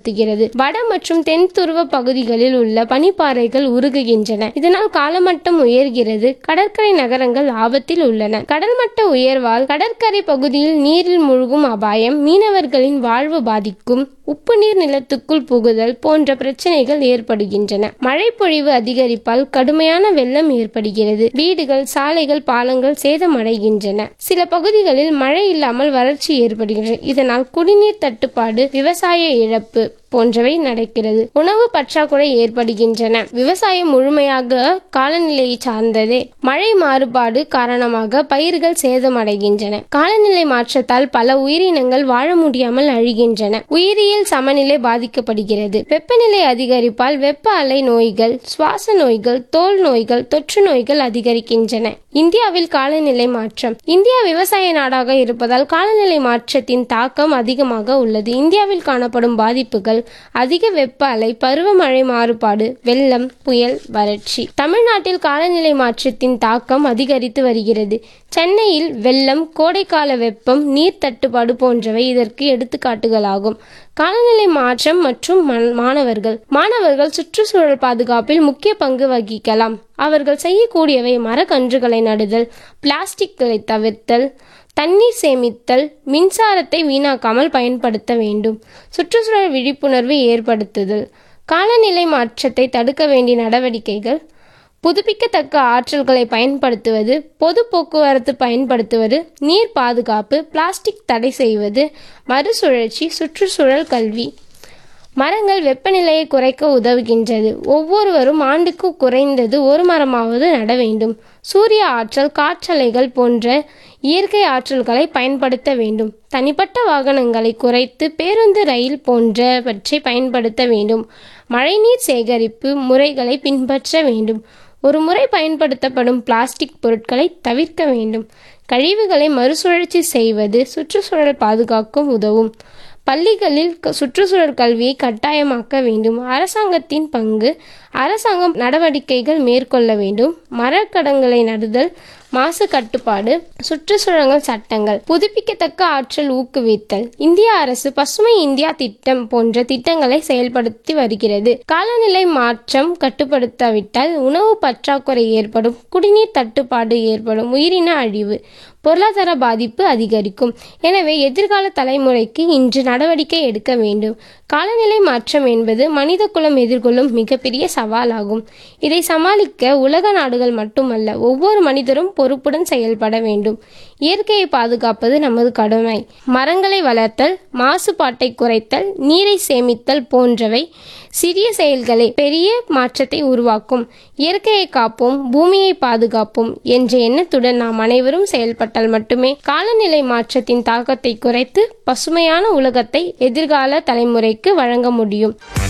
ஏற்படுத்துகிறது வட மற்றும் தென் துருவ பகுதிகளில் உள்ள பனிப்பாறைகள் உருகுகின்றன இதனால் காலமட்டம் உயர்கிறது கடற்கரை நகரங்கள் ஆபத்தில் உள்ளன கடல்மட்ட உயர்வால் கடற்கரை பகுதியில் நீரில் மூழ்கும் அபாயம் மீனவர்களின் வாழ்வு பாதிக்கும் உப்பு நீர் நிலத்துக்குள் புகுதல் போன்ற பிரச்சனைகள் ஏற்படுகின்றன மழை பொழிவு அதிகரிப்பால் கடுமையான வெள்ளம் ஏற்படுகிறது வீடுகள் சாலைகள் பாலங்கள் சேதமடைகின்றன சில பகுதிகளில் மழை இல்லாமல் வறட்சி ஏற்படுகின்றன இதனால் குடிநீர் தட்டுப்பாடு விவசாய இழப்பு போன்றவை நடக்கிறது உணவு பற்றாக்குறை ஏற்படுகின்றன விவசாயம் முழுமையாக காலநிலையை சார்ந்ததே மழை மாறுபாடு காரணமாக பயிர்கள் சேதமடைகின்றன காலநிலை மாற்றத்தால் பல உயிரினங்கள் வாழ முடியாமல் அழிகின்றன உயிரியல் சமநிலை பாதிக்கப்படுகிறது வெப்பநிலை அதிகரிப்பால் வெப்ப அலை நோய்கள் சுவாச நோய்கள் தோல் நோய்கள் தொற்று நோய்கள் அதிகரிக்கின்றன இந்தியாவில் காலநிலை மாற்றம் இந்தியா விவசாய நாடாக இருப்பதால் காலநிலை மாற்றத்தின் தாக்கம் அதிகமாக உள்ளது இந்தியாவில் காணப்படும் பாதிப்புகள் அதிக வெப்ப அலை பருவமழை மாறுபாடு வெள்ளம் புயல் வறட்சி தமிழ்நாட்டில் காலநிலை மாற்றத்தின் தாக்கம் அதிகரித்து வருகிறது சென்னையில் வெள்ளம் கோடைக்கால வெப்பம் நீர் தட்டுப்பாடு போன்றவை இதற்கு எடுத்துக்காட்டுகளாகும் காலநிலை மாற்றம் மற்றும் ம- மாணவர்கள் மாணவர்கள் சுற்றுச்சூழல் பாதுகாப்பில் முக்கிய பங்கு வகிக்கலாம் அவர்கள் செய்யக்கூடியவை மரக்கன்றுகளை நடுதல் பிளாஸ்டிக்களை தவிர்த்தல் தண்ணீர் சேமித்தல் மின்சாரத்தை வீணாக்காமல் பயன்படுத்த வேண்டும் சுற்றுச்சூழல் விழிப்புணர்வு ஏற்படுத்துதல் காலநிலை மாற்றத்தை தடுக்க வேண்டிய நடவடிக்கைகள் புதுப்பிக்கத்தக்க ஆற்றல்களை பயன்படுத்துவது பொது போக்குவரத்து பயன்படுத்துவது நீர் பாதுகாப்பு பிளாஸ்டிக் தடை செய்வது மறுசுழற்சி சுற்றுச்சூழல் கல்வி மரங்கள் வெப்பநிலையை குறைக்க உதவுகின்றது ஒவ்வொருவரும் ஆண்டுக்கு குறைந்தது ஒரு மரமாவது நட வேண்டும் சூரிய ஆற்றல் காற்றலைகள் போன்ற இயற்கை ஆற்றல்களை பயன்படுத்த வேண்டும் தனிப்பட்ட வாகனங்களை குறைத்து பேருந்து ரயில் போன்றவற்றை பயன்படுத்த வேண்டும் மழைநீர் சேகரிப்பு முறைகளை பின்பற்ற வேண்டும் ஒரு முறை பயன்படுத்தப்படும் பிளாஸ்டிக் பொருட்களை தவிர்க்க வேண்டும் கழிவுகளை மறுசுழற்சி செய்வது சுற்றுச்சூழல் பாதுகாக்கும் உதவும் பள்ளிகளில் க- சுற்றுச்சூழல் கல்வியை கட்டாயமாக்க வேண்டும் அரசாங்கத்தின் பங்கு அரசாங்கம் நடவடிக்கைகள் மேற்கொள்ள வேண்டும் மரக்கடங்களை நடுதல் மாசு கட்டுப்பாடு சுற்றுச்சூழல் சட்டங்கள் புதுப்பிக்கத்தக்க ஆற்றல் ஊக்குவித்தல் இந்திய அரசு பசுமை இந்தியா திட்டம் போன்ற திட்டங்களை செயல்படுத்தி வருகிறது காலநிலை மாற்றம் கட்டுப்படுத்தாவிட்டால் உணவு பற்றாக்குறை ஏற்படும் குடிநீர் தட்டுப்பாடு ஏற்படும் உயிரின அழிவு பொருளாதார பாதிப்பு அதிகரிக்கும் எனவே எதிர்கால தலைமுறைக்கு இன்று நடவடிக்கை எடுக்க வேண்டும் காலநிலை மாற்றம் என்பது மனித குலம் எதிர்கொள்ளும் மிகப்பெரிய சவாலாகும் இதை சமாளிக்க உலக நாடுகள் மட்டுமல்ல ஒவ்வொரு மனிதரும் பொறுப்புடன் செயல்பட வேண்டும் இயற்கையை பாதுகாப்பது நமது கடமை மரங்களை வளர்த்தல் மாசுபாட்டை குறைத்தல் நீரை சேமித்தல் போன்றவை சிறிய செயல்களை பெரிய மாற்றத்தை உருவாக்கும் இயற்கையை காப்போம் பூமியை பாதுகாப்போம் என்ற எண்ணத்துடன் நாம் அனைவரும் செயல்பட்டால் மட்டுமே காலநிலை மாற்றத்தின் தாக்கத்தை குறைத்து பசுமையான உலகத்தை எதிர்கால தலைமுறைக்கு வழங்க முடியும்